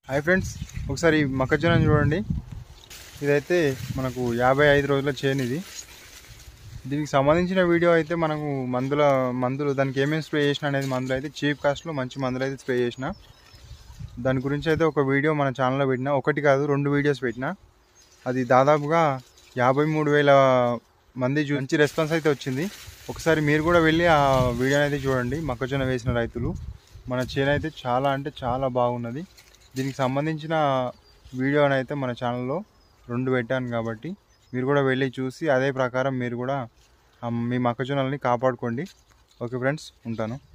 hi friends ఒకసారి ఈ మొక్కజొన్న చూడండి ఇదైతే మనకు యాభై ఐదు రోజుల చేను ఇది దీనికి సంబంధించిన వీడియో అయితే మనకు మందుల మందులు దానికి ఏమేమి స్ప్రే చేసిన అనేది మందులు అయితే చీప్ కాస్ట్లో మంచి మందులు అయితే స్ప్రే చేసిన దాని గురించి అయితే ఒక వీడియో మన ఛానల్లో పెట్టిన ఒకటి కాదు రెండు వీడియోస్ పెట్టిన అది దాదాపుగా యాభై మూడు వేల మంది చూ- మంచి రెస్పాన్స్ అయితే వచ్చింది ఒకసారి మీరు కూడా వెళ్ళి ఆ వీడియోని అయితే చూడండి మొక్కజొన్న వేసిన రైతులు మన చేను అయితే చాలా అంటే చాలా బాగున్నది దీనికి సంబంధించిన వీడియోని అయితే మన ఛానల్లో రెండు పెట్టాను కాబట్టి మీరు కూడా వెళ్ళి చూసి అదే ప్రకారం మీరు కూడా ఆ, మీ మొక్కజొన్నల్ని కాపాడుకోండి ఓకే ఫ్రెండ్స్ ఉంటాను